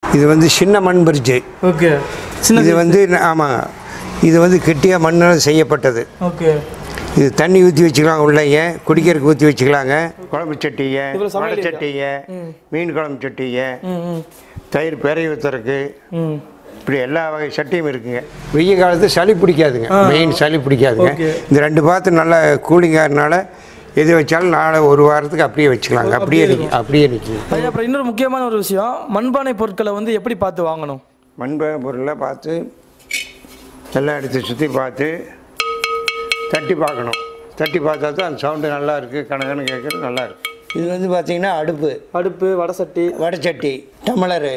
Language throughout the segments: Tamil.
இது வந்து சின்ன மண் பிரிட்ஜு ஓகே சின்ன இது வந்து ஆமாம் இது வந்து கெட்டியாக மண்ணால் செய்யப்பட்டது ஓகே இது தண்ணி ஊற்றி வச்சுக்கலாம் உள்ளேங்க குடிக்கிறதுக்கு ஊற்றி வச்சுக்கலாங்க குழம்பு சட்டிய இதுல சமையல் வடை இருக்கா? சட்டிய மீன் குழம்பு சட்டிய ம் ம் தயிர் பெரிய ஊற்றுறதுக்கு ம் இப்படி எல்லா வகை சட்டியும் இருக்குங்க வெய்ய காலத்து சளி பிடிக்காதுங்க மெயின் சளி பிடிக்காதுங்க Okay. இந்த ரெண்டு பாத்திரம் நல்லா கூலிங்காகிறனால எது வச்சாலும் நாளை ஒரு வாரத்துக்கு அப்படியே வச்சுக்கலாங்க அப்படியே நிற்கும் அப்படியே நிற்கும் ஐயா அப்புறம் இன்னொரு முக்கியமான ஒரு விஷயம் மண்பானை பொருட்களை வந்து எப்படி பார்த்து வாங்கணும் மண்ப பொருளை பார்த்து எல்லாம் எடுத்து சுற்றி பார்த்து தட்டி பார்க்கணும் தட்டி பார்த்தா தான் அந்த சவுண்டு நல்லா இருக்குது கணக்கன்னு கேட்குறது நல்லா இருக்கு இது வந்து பார்த்தீங்கன்னா அடுப்பு அடுப்பு வடை சட்டி வடைச்சட்டி டம்ளரு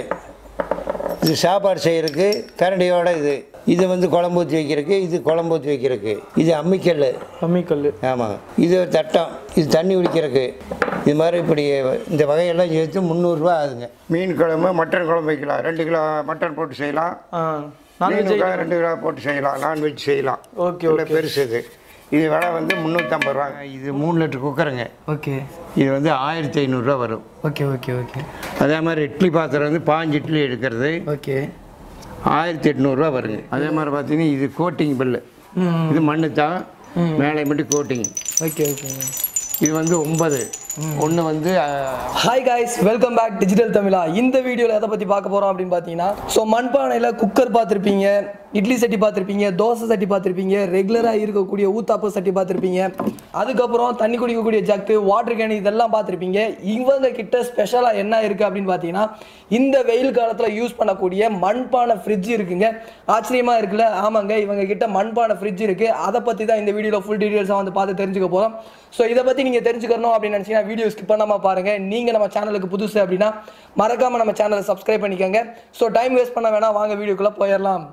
இது சாப்பாடு செய்கிறதுக்கு கரண்டியோட இது இது வந்து குழம்பு ஊற்றி வைக்கிறதுக்கு இது குழம்பு ஊற்றி வைக்கிறதுக்கு இது அம்மிக்கல் அம்மிக்கல் ஆமாங்க இது ஒரு தட்டம் இது தண்ணி குடிக்கிறதுக்கு இது மாதிரி இப்படி இந்த வகையெல்லாம் சேர்த்து முந்நூறுரூவா ஆகுதுங்க மீன் குழம்பு மட்டன் குழம்பு வைக்கலாம் ரெண்டு கிலோ மட்டன் போட்டு செய்யலாம் ஆ நான்வெஜ் மீன் உட்காந்து ரெண்டு கிலோ போட்டு செய்யலாம் நான்வெஜ் செய்யலாம் ஓகே இல்லை பெருசு இது இது விலை வந்து முந்நூற்றம்பது ரூபாங்க இது மூணு லிட்டர் குக்கருங்க ஓகே இது வந்து ஆயிரத்தி ஐநூறுரூவா வரும் ஓகே ஓகே ஓகே அதே மாதிரி இட்லி பாத்திரம் வந்து பாஞ்சு இட்லி எடுக்கிறது ஓகே ஆயிரத்தி எட்நூறுரூவா வருங்க அதே மாதிரி பார்த்தீங்கன்னா இது கோட்டிங் பில்லு ம் இது மண்ணு தான் மேலே மட்டும் கோட்டிங் ஓகே ஓகே இது வந்து ஒன்பது ஒன்று வந்து hi guys welcome back digital Tamizha இந்த வீடியோவில் எதை பற்றி பார்க்க போகிறோம் அப்படின்னு பார்த்தீங்கன்னா ஸோ மண்பானையில் குக்கர் பார்த்துருப்பீங்க இட்லி சட்டி பார்த்துருப்பீங்க தோசை சட்டி பார்த்துருப்பீங்க ரெகுலராக இருக்கக்கூடிய ஊத்தாப்பு சட்டி பார்த்துருப்பீங்க அதுக்கப்புறம் தண்ணி குடிக்கக்கூடிய ஜக்கு வாட்டர் கேன் இதெல்லாம் பார்த்துருப்பீங்க இவங்க கிட்ட ஸ்பெஷலாக என்ன இருக்குது அப்படின்னு பார்த்தீங்கன்னா இந்த வெயில் காலத்தில் யூஸ் பண்ணக்கூடிய மண்பானை ஃப்ரிட்ஜ் இருக்குங்க ஆச்சரியமாக இருக்குல்ல ஆமாங்க இவங்க கிட்ட மண்பானை ஃப்ரிட்ஜ் இருக்குது அதை பற்றி தான் இந்த வீடியோவில் ஃபுல் டீட்டெயில்ஸாக வந்து பார்த்து தெரிஞ்சுக்க போகிறோம் ஸோ இதை பற்றி நீங்கள் தெரிஞ்சுக்கணும் அப்படின்னு நினச்சிங்கன்னா வீடியோ ஸ்கிப் பண்ணாமல் பாருங்கள் நீங்கள் நம்ம சேனலுக்கு புதுசு அப்படின்னா மறக்காமல் நம்ம சேனலை சப்ஸ்கிரைப் பண்ணிக்கோங்க ஸோ டைம் வேஸ்ட் பண்ண வேணாம் வாங்க வீடியோக்குள்ளே போயிடலாம்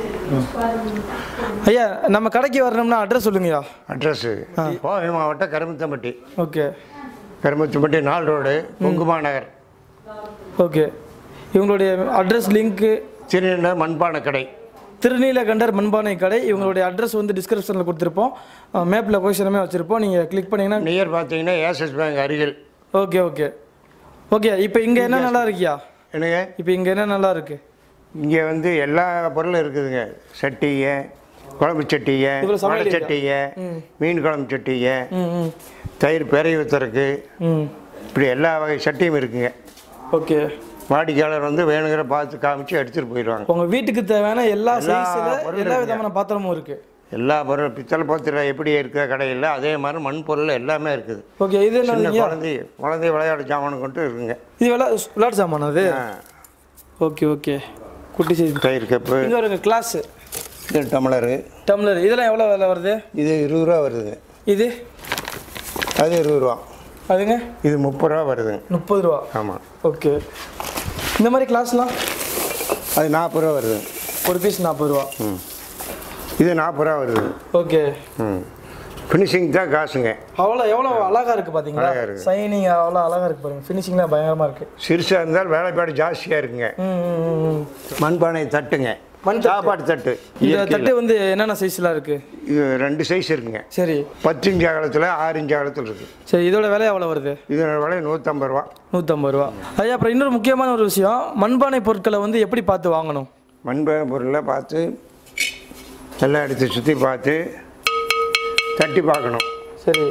ஐயா நம்ம கடைக்கு வரணும்னா அட்ரஸ் சொல்லுங்கய்யா அட்ரஸ்ஸு கோவை மாவட்டம் கருமத்தம்பட்டி ஓகே கருமத்தம்பட்டி நால் ரோடு பொங்குமா நகர் ஓகே இவங்களுடைய அட்ரஸ் லிங்க்கு திருநெல்வேலி மண்பானை கடை திருநீலகண்டர் மண்பானை கடை இவங்களுடைய அட்ரஸ் வந்து டிஸ்கிரிப்ஷனில் கொடுத்துருப்போம் மேப்பில் பொசிஷனுமே வச்சுருப்போம் நீங்கள் கிளிக் பண்ணிங்கன்னா நியர் பார்த்தீங்கன்னா ஏசஸ் பேங்க் அருகில் ஓகே ஓகே ஓகே இப்போ இங்கே என்ன நல்லா இருக்கியா என்னங்க இப்போ இங்கே என்ன நல்லா இருக்கு இங்கே வந்து எல்லா பொருளும் இருக்குதுங்க சட்டிய குழம்பு சட்டிய இதுல சமையல் வடை இருக்கா? சட்டிய மீன் குழம்பு சட்டிய ம் ம் தயிர் பெரிய ஊற்றுறதுக்கு ம் இப்படி எல்லா வகை சட்டியும் இருக்குங்க ஓகே வாடிக்கையாளர் வந்து வேணுங்கிற பார்த்து காமிச்சு எடுத்துகிட்டு போயிடுவாங்க உங்கள் வீட்டுக்கு தேவையான எல்லா எல்லா சைஸில் பொருளும் எல்லா இருக்குங்க. விதமான பாத்திரமும் இருக்குது எல்லா பொருள் பித்தளை பாத்திரம் எப்படி இருக்கிற கடையில் அதே மாதிரி மண் பொருள் எல்லாமே இருக்குது ஓகே இது சின்ன என்னதுங்கய்யா குழந்தை குழந்தை விளையாட்டு சாமானு கொண்டு இருக்குங்க இது விளா விளையாட்டு சாமான் அது ஆ, ஓகே ஓகே குட்டி சைஸ் தயிர் கப்பு இங்கே வருங்க கிளாஸு இது டம்ளரு டம்ளர் இதெல்லாம் எவ்வளோ விலை வருது இது இருபது ரூபா வருதுங்க இது அது இருபது ரூபா அதுங்க இது முப்பது ரூபா வருதுங்க முப்பது ரூபா ஆமாம் ஓகே இந்த மாதிரி கிளாஸ்லாம் அது நாற்பது ரூபா வருது ஒரு பீஸ் நாற்பது ரூபா ம் இது நாற்பது ரூபா வருது ஓகே ம் ஃபினிஷிங் தான் காசுங்க அவ்வளோ எவ்வளோ அழகா இருக்கு பாத்தீங்களா அழகா இருக்கு. சைனிங் அவ்வளோ அழகா இருக்கு பாருங்க ஃபினிஷிங்லாம் பயங்கரமா இருக்கு சிறுசாக இருந்தால் வேலைப்பாடு ஜாஸ்தியாக இருக்குங்க ம் ம், ம், ம் மண்பானை தட்டுங்க மண் தட்டு. சாப்பாடு தட்டு இந்த இயற்கையில. தட்டு வந்து என்னென்ன சைஸ்லாம் இருக்கு இது ரெண்டு சைஸ் இருக்குங்க சரி பத்து இன்ச்சு அகலத்தில் ஆறு இன்ச்சு அகலத்தில் இருக்குது சரி இதோட விலை எவ்வளோ வருது இதோட விலை நூற்றம்பது ரூபா நூற்றம்பது ரூபா ஐயா அப்புறம் இன்னொரு முக்கியமான ஒரு விஷயம் மண்பானை பொருட்களை வந்து எப்படி பார்த்து வாங்கணும் மண்பானை பொருளை பார்த்து எல்லாம் எடுத்து சுற்றி பார்த்து தட்டி பார்க்கணும் சரி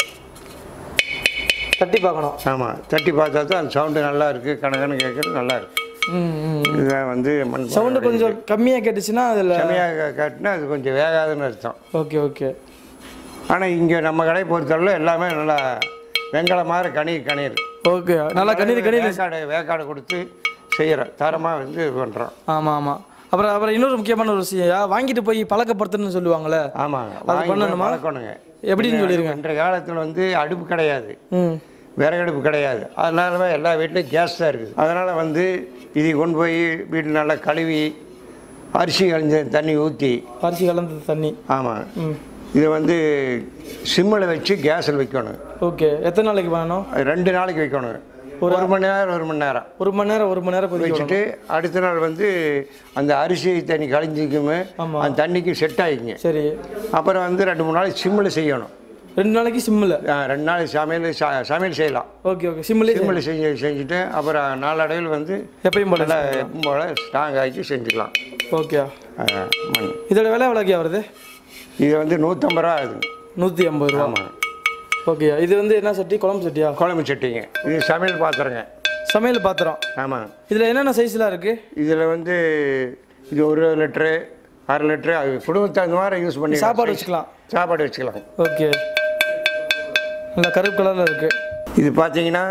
தட்டி பார்க்கணும் ஆமாம் தட்டி பார்த்தா தான் அந்த சவுண்டு நல்லா இருக்குது கணக்கன்னு கேட்குறது நல்லா இருக்கு ம் ம் இதுதான் வந்து மண் சவுண்டு கொஞ்சம் கம்மியாக கேட்டுச்சுன்னா அதில் கம்மியாக காட்டினா அது கொஞ்சம் வேகாதுன்னு அர்த்தம் ஓகே ஓகே ஆனால் இங்கே நம்ம கடை பொறுத்தளவு எல்லாமே நல்லா வெங்கலம் மாதிரி கணீர் கணீர் ஓகே நல்லா கண்ணீர் கண்ணீர் வேக்காடு வேக்காடு கொடுத்து செய்கிறோம் தரமாக வந்து இது பண்ணுறோம் ஆமாம் ஆமாம் அப்புறம் அப்புறம் இன்னொரு முக்கியமான ஒரு விஷயம் வாங்கிட்டு போய் பழக்கப்படுத்தணும்னு சொல்லுவாங்கள்ல ஆமாங்க அது வாங்கி பண்ணணுமா? வளர்க்கணுங்க எப்படின்னு சொல்லிருங்க இன்றைய காலத்தில் வந்து அடுப்பு கிடையாது ம் விறகடுப்பு கிடையாது அதனால எல்லா வீட்லையும் கேஸ் தான் இருக்குது அதனால் வந்து இதை கொண்டு போய் வீட்டில் நல்லா கழுவி அரிசி கழிஞ்ச தண்ணி ஊற்றி அரிசி கலந்த தண்ணி ஆமாம் ம் இதை வந்து சிம்மில் வச்சு கேஸில் வைக்கணும் ஓகே எத்தனை நாளைக்கு பண்ணணும் அது ரெண்டு நாளைக்கு வைக்கணும் ஒரு மணி நேரம் ஒரு மணி நேரம் ஒரு மணி நேரம் ஒரு மணி நேரம் கொதிக்க வச்சுட்டு அடுத்த நாள் வந்து அந்த அரிசி தண்ணி கழிஞ்சிக்குமே ஆமா. அந்த தண்ணிக்கு செட் ஆகிக்குங்க சரி அப்புறம் வந்து ரெண்டு மூணு நாளைக்கு சிம்மில் செய்யணும் ரெண்டு நாளைக்கு சிம்மில் ஆ, ரெண்டு நாள் சமையல் ச- சமையல் செய்யலாம் ஓகே ஓகே சிம்மிலே சிம்மில் செஞ்சு செஞ்சுட்டு அப்புறம் நாளடைவில் வந்து எப்பயும் போல நல்லா எப்பவும் போல் ஸ்ட்ராங் ஆக்கி செஞ்சுக்கலாம் ஓகே ஆ, மண் இதோட விலை எவ்வளோக்கே வருது இது வந்து நூற்றம்பது ரூபா ஆகுது நூற்றி ஐம்பது ரூபா ஆமாம் ஓகே இது வந்து என்ன சட்டி குழம்பு சட்டியா குழம்பு சட்டிங்க இது சமையல் பாத்திரங்க சமையல் பாத்திரம் ஆமாம் இதில் என்னென்ன சைஸ்லாம் இருக்குது இதில் வந்து இது ஒரு லிட்ரு அரை லிட்ரு அது குடும்பத்துக்கு தகுந்த மாதிரி யூஸ் பண்ணி சாப்பாடு வச்சுக்கலாம் சாப்பாடு வச்சுக்கலாம் ஓகே நல்லா கருப்பு கலரில் இருக்குது இது பார்த்தீங்கன்னா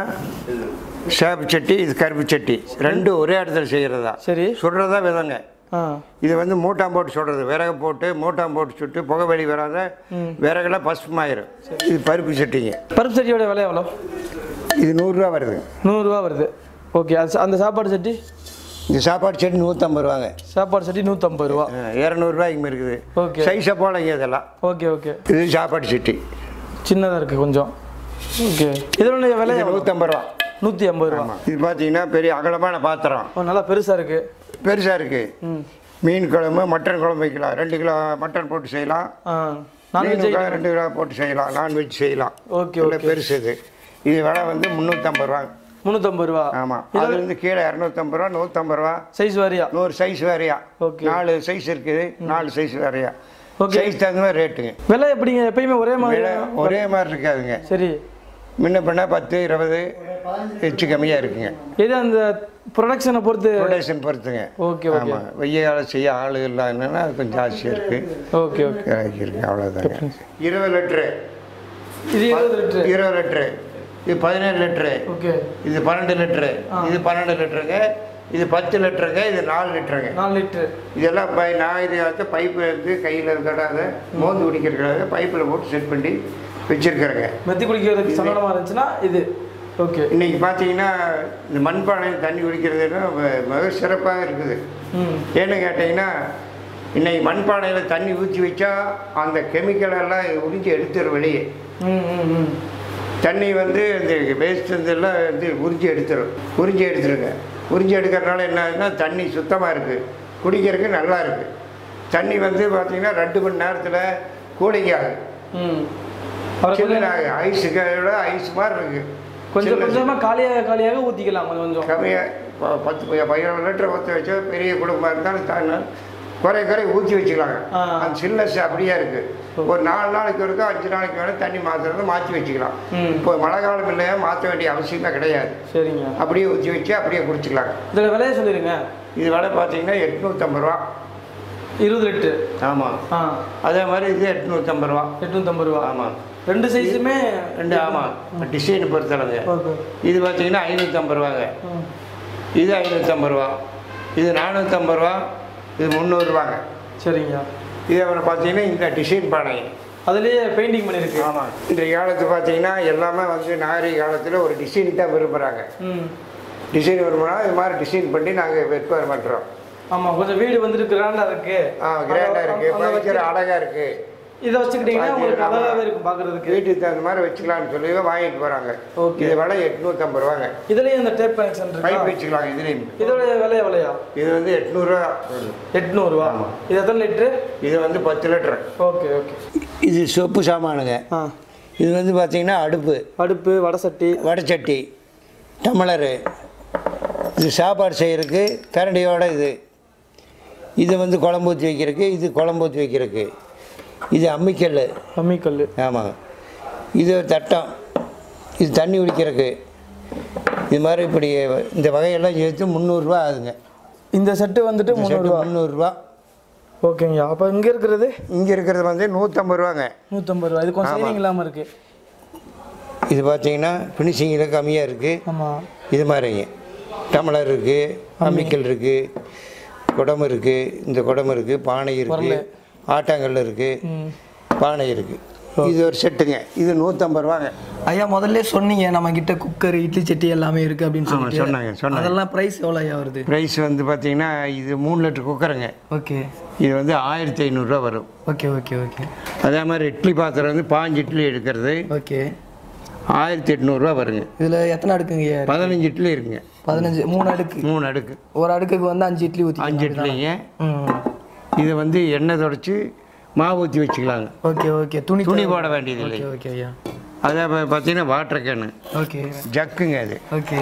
சேப்பு சட்டி இது கருப்பு சட்டி ரெண்டும் ஒரே இடத்துல செய்கிறதா சரி சுடுறதா விதங்க ஆ இது வந்து மூட்டாம் போட்டு சுடுறது விறகு போட்டு மூட்டாம் போட்டு சுட்டு புகை வெளி வராத விறகுலாம் பசுமாயிரும் இது பருப்பு சட்டிங்க பருப்பு சட்டியோட விலை எவ்வளோ இது நூறுரூவா வருது நூறுரூவா வருது ஓகே அது அந்த சாப்பாடு சட்டி இந்த சாப்பாடு சட்டி நூற்றம்பது ரூபாங்க சாப்பாடு சட்டி நூற்றம்பது ரூபா இரநூறுவாய்க்கு இருக்குது ஓகே சைஸை போலங்க இதெல்லாம் ஓகே ஓகே இது சாப்பாடு சட்டி சின்னதாக இருக்குது கொஞ்சம் ஓகே இதோட விலை இது நூற்றம்பது ரூபா நூற்றி ஐம்பது ரூபா ஆமாம் இது பார்த்தீங்கன்னா பெரிய அகலமான பாத்திரம் ஓ நல்லா பெருசாக இருக்குது பெருசாக இருக்குது ம் மீன் குழம்பு மட்டன் குழம்பு வைக்கலாம் ரெண்டு கிலோ மட்டன் போட்டு செய்யலாம் ஆ நான்வெஜ் மீன் ரெண்டு கிலோ போட்டு செய்யலாம் நான்வெஜ் செய்யலாம் ஓகே நல்ல பெருசு இது இது விலை வந்து முந்நூற்றம்பது ரூபா முந்நூற்றம்பது ரூபா ஆமாம் அது வந்து கீழே இரநூத்தம்பது ரூபா நூற்றம்பது ரூபா சைஸ் வாரியா நூறு சைஸ் வேறையா Okay. நாலு சைஸ் இருக்குது நாலு சைஸ் வேறையா Okay. சைஸ் தகுந்த மாதிரி ரேட்டுங்க விலை எப்படிங்க எப்பயுமே ஒரே மாதிரி விலை ஒரே மாதிரி இருக்காதுங்க சரி முன்ன பின்ன பத்து இருபது ஹெச்சு கம்மியாக இருக்குங்க எது அந்த ப்ரொடக்ஷனை பொறுத்து ரொட்டேஷன் பொறுத்துங்க ஓகே ஓகே ஆமாம் வெய்ய காலம் செய்ய ஆள் இல்லாதனால அது கொஞ்சம் ஜாஸ்தியாக இருக்குது ஓகே ஓகே இருக்கு அவ்வளோதாங்க இருபது லிட்ரு இது இருபது லிட்டரு இருபது லிட்ரு இது பதினேழு லிட்ரு ஓகே இது பன்னெண்டு லிட்ரு இது பன்னெண்டு லிட்டருங்க இது பத்து லிட்டருங்க இது நாலு லிட்டருங்க நாலு லிட்டரு இதெல்லாம் பை நாகரிக காலத்து பைப்பு இருந்து கையில் தொடாத மோந்து குடிக்கிறதுக்காக பைப்பில் போட்டு செட் பண்ணி வச்சுருக்கிறேங்க மெத்தி குடிக்கிறதுக்கு சங்கடமாக இருந்துச்சுன்னா இது ஓகே இன்றைக்கி பார்த்தீங்கன்னா இந்த மண்பானையில் தண்ணி குடிக்கிறதுன்னா ம- மிக சிறப்பாக இருக்குது ம் ஏன்னு கேட்டிங்கன்னா இன்னைக்கு மண்பானையில் தண்ணி ஊற்றி வச்சா அந்த chemical எல்லாம் உறிஞ்சி எடுத்துரும் வெளியே ம் ம் ம் தண்ணி வந்து இந்த வேஸ்ட் இதெல்லாம் வந்து உறிஞ்சி எடுத்துரும் உறிஞ்சி எடுத்துருங்க உறிஞ்சி எடுக்கிறதுனால என்ன ஆகுதுன்னா தண்ணி சுத்தமாக இருக்குது குடிக்கிறதுக்கு நல்லா இருக்குது தண்ணி வந்து பார்த்திங்கன்னா ரெண்டு மணி நேரத்தில் கூலிங் ஆகுது ம் அப்புறம் கொஞ்சம் சில்லுன்னு ஆகுது ஐஸுக்கு விட ஐஸ் மாதிரி இருக்குது கொஞ்சம் கொஞ்சமாக காலியாக காலியாக ஊற்றிக்கலாம் கொஞ்சம் கொஞ்சம் கம்மியாக பத்து ப- பதினொரு லிட்டர் ஊற்றி வச்சா பெரிய குடும்பம் இருந்தாலும் தாங்க குறை குறை ஊற்றி வச்சுக்கலாங்க ஆ. அந்த சில்னஸ் அப்படியே இருக்குது ஒரு நாலு நாளைக்கு ஒருக்கா அஞ்சு நாளைக்கு வேணும் தண்ணி மாற்றுறது மாற்றி வச்சுக்கலாம் ம் இப்போ மழை காலம் இல்லையா மாற்ற வேண்டிய அவசியமே கிடையாது சரிங்க அப்படியே ஊற்றி வச்சு அப்படியே குடிச்சிக்கலாங்க இதில் விலையை சொல்லிடுங்க இது விலை பார்த்தீங்கன்னா எட்நூற்றம்பது ரூபா இருபது லிட்டரு ஆமாம் ஆ அதே மாதிரி இது எட்நூற்றம்பது ரூபா எட்நூற்றம்பது ரூபா ஆமாம் ரெண்டு சைஸுமே ரெண்டு ஆமாம் டிசைன் பொறுத்தளவு ஓகே இது பார்த்தீங்கன்னா ஐநூற்றம்பது ரூபாங்க ம் இது ஐநூற்றம்பது ரூபா இது நானூற்றம்பது ரூபா இது முந்நூறுரூவாங்க சரிங்க இது அப்புறம் பார்த்தீங்கன்னா இந்த டிசைன் பானை அதுலேயே பெயிண்டிங் பண்ணியிருக்கு ஆமாம் இன்றைய காலத்து பார்த்தீங்கன்னா எல்லாமே வந்து நாகரிக காலத்தில் ஒரு டிசைன் தான் விரும்புகிறாங்க ம் டிசைன் விரும்புனா இது மாதிரி டிசைன் பண்ணி நாங்கள் விற்பனை பண்ணுறோம் ஆமாம் கொஞ்சம் வீடு வந்துட்டு கிராண்டாக இருக்கு ஆ கிராண்டாக இருக்குது அங்க ஃபர்னிச்சர் வைக்க- அழகாக இருக்குது இதை வச்சுக்கிட்டீங்கன்னா உங்களுக்கு ஆமா. அழகாகவே இருக்கும் பார்க்கறதுக்கு வீட்டுக்கு தகுந்த மாதிரி வச்சுக்கலாம்னு சொல்லி வாங்கிட்டு போகிறாங்க Okay. இது விலை எட்நூற்றம்பது ரூபாங்க இதுலேயும் இந்த டேப் கனெக்ஷன் பைப் இருக்கா வச்சுக்கலாம் இதுலேயும் இதோட விலை எவ்வளையா இது வந்து எட்நூறுரூவா எட்நூறுவா ஆமா. இது எத்தனை லிட்ரு இது வந்து பத்து லிட்டரு ஓகே ஓகே இது சொப்பு சாமானுங்க ஆ இது வந்து பார்த்தீங்கன்னா அடுப்பு அடுப்பு வடை சட்டி வடைச்சட்டி டம்ளரு இது சாப்பாடு செய்கிறதுக்கு கரண்டியோட இது இது வந்து குழம்பு ஊற்றி வைக்கிறதுக்கு இது குழம்பு ஊற்றி வைக்கிறதுக்கு இது அம்மிக்கல் அம்மிக்கல் ஆமாங்க இது ஒரு தட்டம் இது தண்ணி குடிக்கிறதுக்கு இது மாதிரி இப்படி இந்த வகையெல்லாம் சேர்த்து முந்நூறுரூவா ஆகுதுங்க இந்த செட்டு வந்துட்டு முந்நூறுரூவா முந்நூறுரூவா ஓகேங்க அப்போ இங்கே இருக்கிறது இங்கே இருக்கிறது வந்து நூற்றம்பது ரூபாங்க நூற்றம்பது ரூபா இது கொஞ்சம் சைனிங் இல்லாமல் இருக்கு இது பார்த்தீங்கன்னா ஃபினிஷிங்கில் கம்மியாக இருக்குது ஆமாம் இது மாதிரிங்க டம்ளர் இருக்குது அம்மிக்கல் இருக்குது குடம் இருக்குது இந்த குடம் இருக்குது பானை இருக்குது ஆட்டாங்கல் இருக்குது ம் பானை இருக்குது இது ஒரு செட்டுங்க இது நூற்றம்பது ரூபாங்க ஐயா முதல்ல சொன்னீங்க நம்ம கிட்ட குக்கர் இட்லி சட்டி எல்லாமே இருக்கு அப்படின்னு ஆமாம் சொல்லிட்டு சொன்னாங்க சொன்னாங்க அதெல்லாம் ப்ரைஸ் எவ்வளோ ஐயா வருது ப்ரைஸ் வந்து பார்த்தீங்கன்னா இது மூணு லிட்டர் குக்கருங்க ஓகே இது வந்து ஆயிரத்தி ஐநூறுரூவா வரும் ஓகே ஓகே ஓகே அதே மாதிரி இட்லி பாத்திரம் வந்து பாஞ்சு இட்லி எடுக்கிறது ஓகே ஆயிரத்தி எட்நூறுரூவா வருங்க இதில் எத்தனை அடுக்குங்க ஐயா பதினஞ்சு இட்லி இருக்குங்க பதினஞ்சு மூணு அடுக்கு மூணு அடுக்கு ஒரு அடுக்குக்கு வந்து அஞ்சு இட்லி ஊற்றி அஞ்சு இட்லிங்க ம் இது வந்து எண்ணெய் தொடச்சி மாவு ஊற்றி வச்சுக்கலாங்க ஓகே ஓகே துணி துணி போட வேண்டியதில்லை ஓகே ஓகே ஐயா அதை ப- பார்த்தீங்கன்னா வாட்டர் கேனு ஓகே ஜக்குங்க அது ஓகே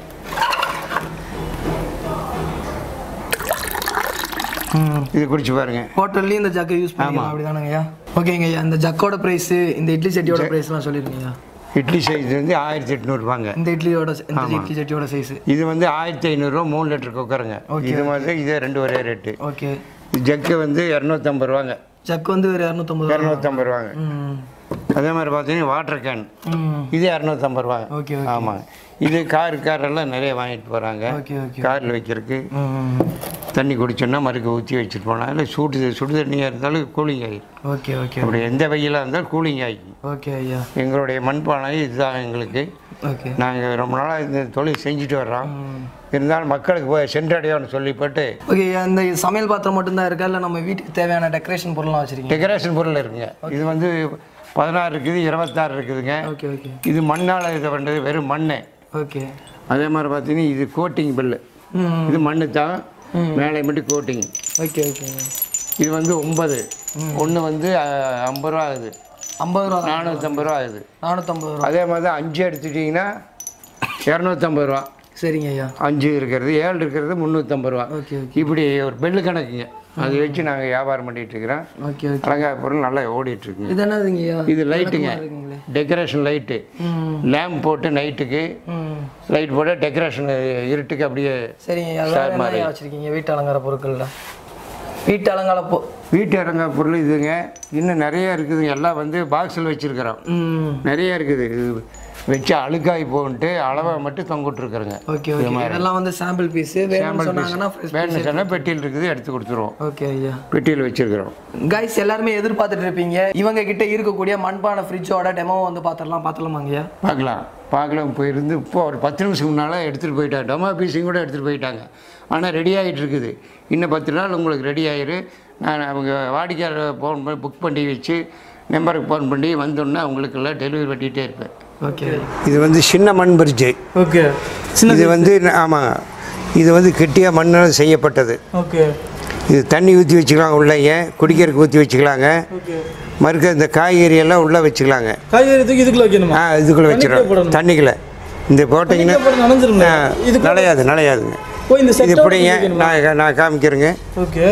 ம் இது குடிச்சு பாருங்க ஹோட்டல்லையும் இந்த ஜக்கை யூஸ் பண்ணிக்கலாம் அப்படிதானங்க ஐயா ஓகேங்க ஐயா இந்த ஜக்கோட ப்ரைஸு இந்த இட்லி சட்டியோட ப்ரைஸ்லாம் சொல்லிருங்க ஐயா இட்லி சைஸ் வந்து ஆயிரத்தி எட்நூறுபாங்க இந்த இட்லியோட இந்த இட்லி சட்டியோட சைஸு இது வந்து ஆயிரத்தி ஐநூறுரூவா மூணு லிட்டர் குக்கருங்க இது மாதிரி இது ரெண்டு ஒரே ரேட்டு ஓகே ஜக்கு வந்து இரநூத்தம்பது ரூபாங்க ஜக் வந்து ஒரு இரநூத்தம்பது ரூபா இரநூத்தம்பது ரூபாங்க ம் அதே மாதிரி பார்த்தீங்கன்னா வாட்டர் கேன் ம் இது இரநூத்தம்பது ரூபாங்க ஓகே ஆமாங்க இது கார் காரெல்லாம் நிறைய வாங்கிட்டு போகிறாங்க ஓகே ஓகே காரில் வைக்கிறதுக்கு ம் தண்ணி குடிச்சோன்னா மறுக்க ஊற்றி வச்சுட்டு போனால் இல்லை சூடு சுடு தண்ணியாக இருந்தாலும் கூலிங் ஆகிடும் ஓகே ஓகே அப்படி எந்த வெயிலாக இருந்தாலும் கூலிங் ஆகிக்கும் ஓகே ஐயா எங்களுடைய மண்பானை இதுதான் எங்களுக்கு ஓகே நாங்கள் ரொம்ப நாளாக இந்த தொழில் செஞ்சுட்டு வர்றோம் இருந்தாலும் மக்களுக்கு போய் சென்றடையோன்னு சொல்லிப்பட்டு ஓகே இந்த சமையல் பாத்திரம் மட்டும்தான் இருக்கா இல்லை நம்ம வீட்டுக்கு தேவையான டெக்கரேஷன் பொருள்லாம் வச்சிருக்கீங்க டெக்கரேஷன் பொருள் இருக்குங்க இது வந்து பதினாறு இருக்குது இருபத்தாறு இருக்குதுங்க ஓகே ஓகே இது மண்ணால் இது பண்ணுறது வெறும் மண் ஓகே அதே மாதிரி பார்த்தீங்கன்னா இது கோட்டிங் பில்லு ம் இது மண்ணு தான் மேலே மட்டும் கோட்டிங் ஓகே ஓகேங்க இது வந்து ஒன்பது ஒன்று வந்து அஹ், ஐம்பது ரூபா ஆகுது ஐம்பது ரூபா தான் நானூற்றம்பது ரூபா ஆகுது நானூற்றம்பது ரூபா அதே மாதிரி தான் அஞ்சு எடுத்துட்டிங்கன்னா இரநூத்தம்பது ரூபா சரிங்க ஐயா அஞ்சு இருக்கிறது ஏழு இருக்கிறது முந்நூற்றம்பது ரூபா ஓகே ஓகே இப்படி ஒரு பெல்லு கணக்குங்க அதை வச்சு நாங்கள் வியாபாரம் பண்ணிட்டு இருக்கிறோம் ஓகே ஓகே அலங்கார பொருள் நல்லா ஓடிட்டு இருக்குங்க இது என்னதுங்க ஐயா இது லைட்டுங்க இருக்குங்களே டெக்கரேஷன் லைட்டு ம் லேம்ப் போட்டு நைட்டுக்கு ம் லைட் போட்டு டெக்கரேஷன் இருட்டுக்கு அப்படியே சரிங்க ஐயா வேறு என்ன ஐயா வச்சிருக்கீங்க வீட்டு அலங்கார பொருட்கள்ல வீட்டு அலங்கார பொ வீட்டு இறங்க பொருள் இதுங்க இன்னும் நிறைய இருக்குதுங்க எல்லாம் வந்து பாக்ஸில் வச்சுருக்கிறோம் ம் நிறைய இருக்குது இது வச்சு அழுக்காய் போன்ட்டு அளவை மட்டும் தொங்கிட்டுருக்குறேங்க ஓகே ஓகே இதெல்லாம் வந்து சாம்பிள் பீஸ் வேணும்னு சொன்னாங்கன்னா வேணும்னு சொன்னால் பெட்டியில் இருக்குது எடுத்து கொடுத்துருவோம் ஓகே ஐயா பெட்டியில் வச்சுருக்கிறோம் கைஸ் எல்லாருமே எதிர்பார்த்துட்டு இருப்பீங்க இவங்க கிட்ட இருக்கக்கூடிய மண்பானை ஃப்ரிட்ஜோட டெமோ வந்து பார்த்துடலாம் பார்த்துலாமாங்க ஐயா பார்க்கலாம் பார்க்கலாம் போயிருந்து இப்போ ஒரு பத்து நிமிஷம் முன்னால் எடுத்துகிட்டு போயிட்டாங்க டொமா பீஸையும் கூட எடுத்துகிட்டு போயிட்டாங்க ஆனால் ரெடி ஆகிட்டு இருக்குது இன்னும் பத்து நாள் உங்களுக்கு ரெடி ஆயிரு நான் அவங்க வாடிக்கையாளர் ஃபோன் பண்ணி புக் பண்ணி வச்சு நம்பருக்கு ஃபோன் பண்ணி வந்தோன்னே அவங்களுக்கெல்லாம் டெலிவரி பண்ணிகிட்டே இருப்பேன் ஓகே இது வந்து சின்ன மண் பிரிட்ஜு ஓகே இது வந்து ஆமாம் இது வந்து கெட்டியாக மண்ணால் செய்யப்பட்டது ஓகே இது தண்ணி ஊற்றி வச்சுக்கலாம் உள்ளேங்க குடிக்கிறதுக்கு ஊற்றி வச்சுக்கலாங்க ஓகே மறுக்க இந்த காய்கறி எல்லாம் உள்ளே வச்சுக்கலாங்க காய்கறி தூக்கி இதுக்குள்ள வைக்கணுமா ஆ இதுக்குள்ளே வச்சிடும் தண்ணிக்குள்ளே இந்த போட்டிங்கன்னா நனைஞ்சிருங்க ஆ, நனையாது நனையாதுங்க ஓ இந்த இது பிடிங்க நான் நான் காமிக்கிறேங்க ஓகே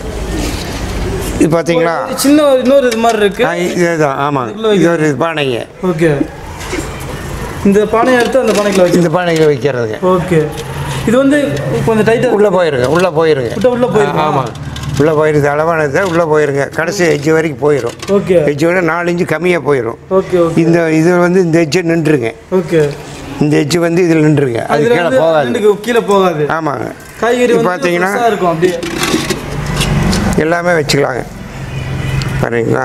இது பார்த்தீங்களா சின்ன ஒரு இன்னொரு இது மாதிரி இருக்கு ஆ, இதுதான் ஆமாங்க இது ஒரு பானைங்க ஓகே இந்த பானையை எடுத்து அந்த பானைக்குள்ள வைக்க இந்த பானையில் வைக்கிறதுங்க ஓகே இது வந்து கொஞ்சம் டைட்டாக உள்ளே போயிருங்க உள்ளே போயிருங்க விட்ட உள்ள போயிருக்கா? ஆமாம் உள்ளே போயிருது அளவானது உள்ளே போயிருங்க கடைசி எஜ்ஜு வரைக்கும் போயிடும் ஓகே எஜ்ஜு விட நாலு இன்ச்சு கம்மியாக போயிடும் ஓகே ஓகே இந்த இது வந்து இந்த எஜ்ஜு நின்றுங்க ஓகே இந்த எஜ்ஜு வந்து இதில் நின்றுங்க அது இதுல கீழே வந்து போகாது ரெண்டுக்கு கீழே போகாது ஆமாங்க காய்கறி இது வந்து பார்த்தீங்கன்னா- fresh ஆ இருக்கும் அப்படியே எல்லாமே வச்சுக்கலாங்க பாருங்களா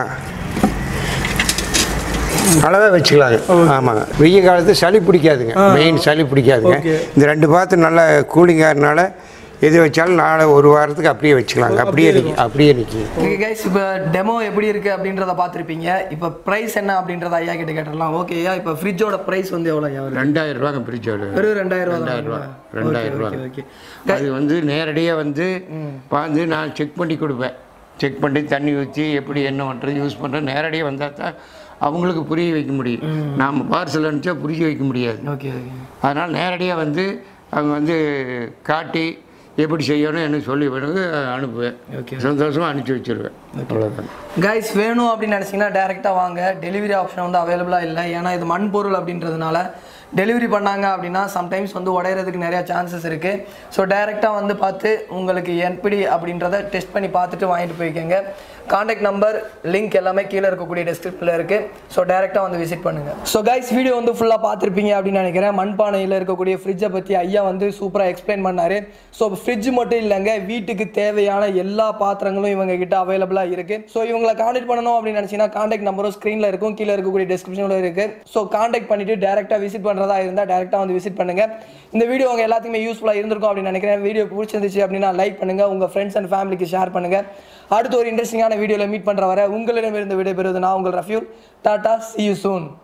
அளவே வச்சுக்கலாங்க ஆமாங்க வெய்ய காலத்து சளி பிடிக்காதுங்க மெயின் சளி பிடிக்காதுங்க Okay. இந்த ரெண்டு பாத்திரம் நல்லா கூலிங்காகிறனால எது வச்சாலும் நாளை ஒரு வாரத்துக்கு அப்படியே வச்சுக்கலாங்க அப்படியே நிற்கும் அப்படியே நிற்கும் ஓகே கைஸ் இப்போ டெமோ எப்படி இருக்கு அப்படின்றத பார்த்துருப்பீங்க இப்போ ப்ரைஸ் என்ன அப்படின்றத ஐயா கிட்ட கேட்டுடலாம் ஓகே ஐயா இப்போ ஃப்ரிட்ஜோட ப்ரைஸ் வந்து எவ்வளோ ஐயா வருது ரெண்டாயிரம் ரூபாங்க பிரிட்ஜ் வெறும் ரெண்டாயிரம் ரூபா ரெண்டாயிரம் ரூபா தான் ரெண்டாயிரம் ரூபா ஓகே ஓகே அது வந்து நேரடியாக வந்து வந்து நான் செக் பண்ணி கொடுப்பேன் செக் பண்ணி தண்ணி ஊற்றி எப்படி என்ன பண்ணுறது யூஸ் பண்ணுறது நேரடியாக வந்தால் தான் அவங்களுக்கு புரிய வைக்க முடியும் நாம் பார்சல் அனுப்பிச்சா புரிய வைக்க முடியாது ஓகே ஓகே அதனால் நேரடியாக வந்து அவங்க வந்து காட்டி எப்படி செய்யணும் எனக்கு சொல்லி பிறகு அனுப்புவேன் Okay. சந்தோஷமாக அனுப்பிச்சி வச்சிருவேன் அவ்வளோதான் கைஸ் வேணும் அப்படின்னு நினச்சிங்கன்னா டேரெக்டாக வாங்க டெலிவரி ஆப்ஷன் வந்து அவைலபிளாக இல்லை ஏன்னா இது மண் பொருள் அப்படின்றதுனால டெலிவரி பண்ணாங்க அப்படின்னா சம்டைம்ஸ் வந்து உடையிறதுக்கு நிறையா சான்சஸ் இருக்குது ஸோ டேரெக்டாக வந்து பார்த்து உங்களுக்கு எப்படி அப்படின்றத டெஸ்ட் பண்ணி பார்த்துட்டு வாங்கிட்டு போய்க்கோங்க காண்டாக்ட் நம்பர் லிங்க் எல்லாமே கீழே இருக்கக்கூடிய டெஸ்கிரிப்ஷனில் இருக்குது ஸோ டேரெக்டாக வந்து விசிட் பண்ணுங்கள் ஸோ கைஸ் வீடியோ வந்து ஃபுல்லாக பார்த்துருப்பீங்க அப்படின்னு நினைக்கிறேன் மண்பானையில் இருக்கக்கூடிய ஃப்ரிட்ஜை பற்றி ஐயா வந்து சூப்பராக எக்ஸ்பிளைன் பண்ணார் ஸோ ஃப்ரிட்ஜ் மட்டும் இல்லைங்க வீட்டுக்கு தேவையான எல்லா பாத்திரங்களும் இவங்க கிட்ட அவைலபிளாக இருக்கு ஸோ இவங்களை காண்டாக்ட் பண்ணணும் அப்படின்னு நினச்சிங்கன்னா காண்டாக்ட் நம்பரும் ஸ்க்ரீனில் இருக்கும் கீழே இருக்கக்கூடிய டிஸ்கிரிப்ஷனில் இருக்கு ஸோ காண்டாக்ட் பண்ணிட்டு டேரெக்டாக விசிட் பண்ணுறதா இருந்தால் டேரெக்டாக வந்து விசிட் பண்ணுங்க இந்த வீடியோ உங்க எல்லாத்துக்குமே யூஸ்ஃபுல்லாக இருந்திருக்கும் அப்படின்னு நினைக்கிறேன் வீடியோ பிடிச்சிருந்துச்சு அப்படின்னா லைக் பண்ணுங்க உங்க ஃப்ரெண்ட்ஸ் அண்ட் ஃபேமிலிக்கு ஷேர் பண்ணுங்க அடுத்து ஒரு இன்ட்ரெஸ்டிங்கான வீடியோவில் மீட் பண்ணுற வரை உங்களிடமிருந்து விடைபெறுவது நான் உங்கள் Rafiul tata see you soon